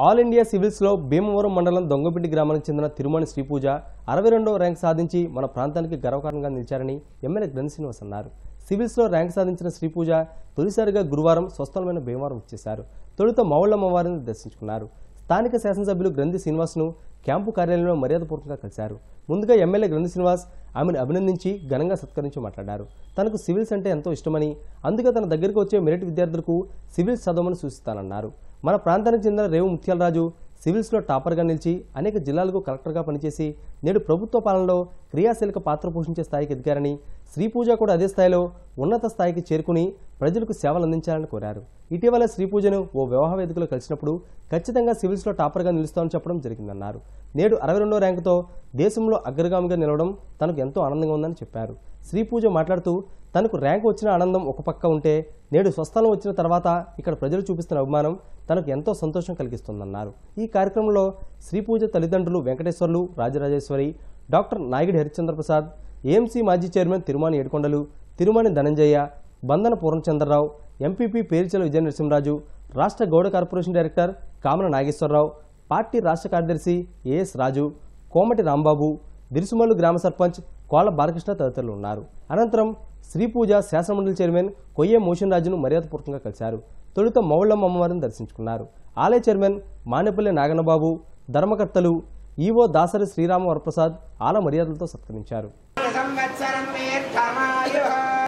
all India సివిల్స్లో Bhimavaram మండలం దొంగపిట్టి గ్రామానికి చెందిన తిరుమణి శ్రీపూజ అరవై రెండవ ర్యాంక్ సాధించి మన ప్రాంతానికి గర్వకారణంగా నిలిచారని ఎమ్మెల్యే గ్రంథ్ శ్రీనివాస్ అన్నారు సివిల్స్లో ర్యాంక్ సాధించిన శ్రీపూజ తొలిసారిగా గురువారం స్వస్థలమైన భీమవరం వచ్చేశారు తొలుత మౌళ్ళమ్మ వారిని దర్శించుకున్నారు స్థానిక శాసనసభ్యులు గ్రంథి శ్రీనివాస్ను క్యాంపు కార్యాలయంలో మర్యాదపూర్వకంగా కలిశారు ముందుగా ఎమ్మెల్యే గ్రంథి శ్రీనివాస్ ఆమెను అభినందించి ఘనంగా సత్కరించి మాట్లాడారు తనకు సివిల్స్ అంటే ఎంతో ఇష్టమని అందుకే తన దగ్గరకు వచ్చే మెరిట్ విద్యార్థులకు సివిల్స్ చదవమని సూచిస్తానన్నారు మన ప్రాంతానికి చెందిన రేవు ముత్యాలరాజు సివిల్స్లో టాపర్గా నిలిచి అనేక జిల్లాలకు కలెక్టర్గా పనిచేసి నేడు ప్రభుత్వ పాలనలో క్రియాశీలక పాత్ర పోషించే స్థాయికి ఎదిగారని శ్రీపూజ కూడా అదే స్థాయిలో ఉన్నత స్థాయికి చేరుకుని ప్రజలకు సేవలు అందించాలని కోరారు ఇటీవల శ్రీపూజను ఓ వివాహ వేదికలో కలిసినప్పుడు ఖచ్చితంగా సివిల్స్లో టాపర్గా నిలుస్తామని చెప్పడం జరిగిందన్నారు నేడు అరవై రెండో ర్యాంకుతో దేశంలో అగ్రగామిగా నిలవడం తనకు ఎంతో ఆనందంగా ఉందని చెప్పారు శ్రీపూజ మాట్లాడుతూ తనకు ర్యాంకు వచ్చిన ఆనందం ఒక పక్క ఉంటే నేడు స్వస్థలం వచ్చిన తర్వాత ఇక్కడ ప్రజలు చూపిస్తున్న అభిమానం తనకు ఎంతో సంతోషం కలిగిస్తుందన్నారు ఈ కార్యక్రమంలో శ్రీపూజ తల్లిదండ్రులు వెంకటేశ్వర్లు రాజరాజేశ్వరి డాక్టర్ నాగిడి హరిశ్చంద్ర ప్రసాద్ ఏఎంసీ మాజీ చైర్మన్ తిరుమాని ఏడుకొండలు తిరుమాని ధనంజయ బందన పూర్ణచంద్రరావు ఎంపీపీ పేరిచల విజయ నరసింహరాజు రాష్ట్ర గౌడ కార్పొరేషన్ డైరెక్టర్ కామన నాగేశ్వరరావు పార్టీ రాష్ట్ర కార్యదర్శి ఏఎస్ రాజు కోమటి రాంబాబు దిరుసుమల్లు గ్రామ సర్పంచ్ కోళ్ల బాలకృష్ణ తదితరులు ఉన్నారు అనంతరం శ్రీపూజ శాసనమండలి చైర్మన్ కొయ్యే మోషన్ రాజును మర్యాదపూర్వకంగా కలిశారు తొలుత మౌళ్ళమ్మ అమ్మవారిని దర్శించుకున్నారు ఆలయ చైర్మన్ మానేపల్లి నాగన్నబాబు ధర్మకర్తలు ఈవో దాసరి శ్రీరామ వరప్రసాద్ ఆల మర్యాదలతో సత్కరించారు సంవత్సరం దీర్ఘమాయు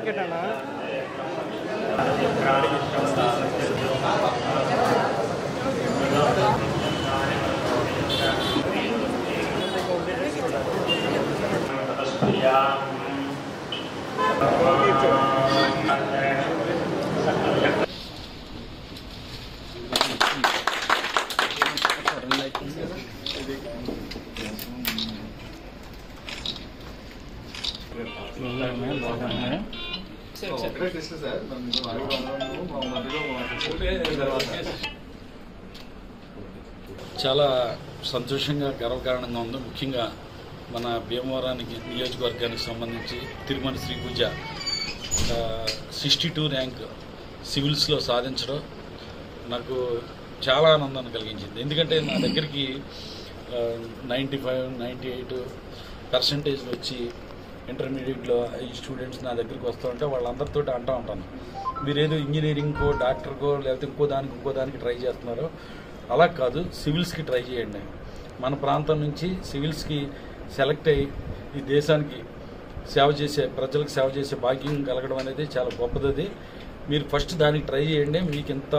చాలా సంతోషంగా గర్వకారణంగా ఉంది ముఖ్యంగా మన భీమవరానికి నియోజకవర్గానికి సంబంధించి Tirumala Sri Pooja sixty two rank సివిల్స్లో సాధించడం నాకు చాలా ఆనందాన్ని కలిగించింది ఎందుకంటే నా దగ్గరికి ninety five ninety eight percentage వచ్చి ఇంటర్మీడియట్లో ఈ స్టూడెంట్స్ నా దగ్గరికి వస్తూ ఉంటే వాళ్ళందరితో అంటూ ఉంటాను మీరేదో ఇంజనీరింగ్కో డాక్టర్కో లేకపోతే ఇంకో దానికి ఇంకో దానికి ట్రై చేస్తున్నారో అలా కాదు సివిల్స్కి ట్రై చేయండి మన ప్రాంతం నుంచి సివిల్స్కి సెలెక్ట్ అయ్యి ఈ దేశానికి సేవ చేసే ప్రజలకు సేవ చేసే భాగ్యం కలగడం అనేది చాలా గొప్పది అది మీరు ఫస్ట్ దానికి ట్రై చేయండి మీకు ఇంత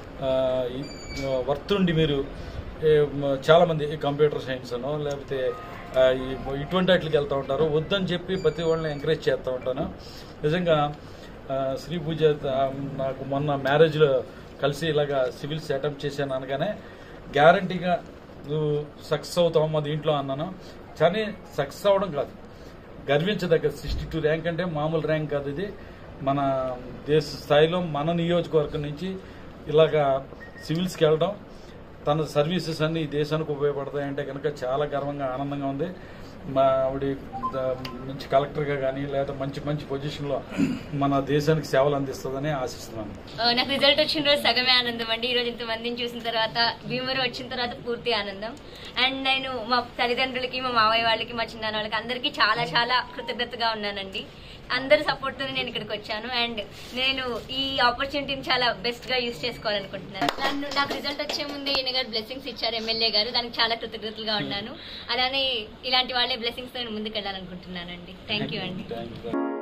వర్త్ ఉండి మీరు ఏ, మ- చాలామంది ఈ కంప్యూటర్ సైన్స్ అనో లేకపోతే ఆ, ఈ- ఇటువంటి వాటికి వెళ్తూ ఉంటారు వద్దని చెప్పి ప్రతి వాళ్ళని ఎంకరేజ్ చేస్తూ ఉంటాను నిజంగా ఆ, శ్రీ పూజ ఆ, నాకు మొన్న మ్యారేజ్లో కలిసి ఇలాగా సివిల్స్ అటెంప్ట్ చేశాను అనగానే గ్యారంటీగా నువ్వు సక్సెస్ అవుతావు మా దీంట్లో అన్నాను కానీ సక్సెస్ అవ్వడం కాదు గర్వించదగ్గ సిక్స్టీ టూ ర్యాంక్ అంటే మామూలు ర్యాంక్ కాదు ఇది మన దేశ స్థాయిలో మన నియోజకవర్గం నుంచి ఇలాగా సివిల్స్కి వెళ్ళడం తన సర్వీసెస్ అన్ని ఈ దేశానికి ఉపయోగపడతాయంటే కనుక చాలా గర్వంగా ఆనందంగా ఉంది మా ఆవిడ ద- మంచి కలెక్టర్గా కానీ లేదా మంచి మంచి పొజిషన్లో మన దేశానికి సేవలు అందిస్తుందని ఆశిస్తున్నాను ఆ, నాకు రిజల్ట్ వచ్చిన రోజు సగమే ఆనందం అండి ఈ రోజు ఇంతమందిని చూసిన తర్వాత భీమవరం వచ్చిన తర్వాత పూర్తి ఆనందం అండ్ నేను మా తల్లిదండ్రులకి మా మావయ్య వాళ్ళకి మా చిన్నాన్న వాళ్ళకి అందరికీ చాలా చాలా కృతజ్ఞతగా ఉన్నానండి అందరి సపోర్ట్ తోనే నేను ఇక్కడికి వచ్చాను అండ్ నేను ఈ ఆపర్చునిటీని చాలా బెస్ట్ గా యూస్ చేసుకోవాలనుకుంటున్నాను నన్ను నాకు రిజల్ట్ వచ్చే ముందే ఈయన గారు బ్లెస్సింగ్స్ ఇచ్చారు ఎమ్మెల్యే గారు దానికి చాలా కృతజ్ఞతలుగా ఉన్నాను అలానే ఇలాంటి వాళ్ళే బ్లెస్సింగ్స్ తో నేను ముందుకు వెళ్ళాలనుకుంటున్నానండి థ్యాంక్ యూ అండి థ్యాంక్ యూ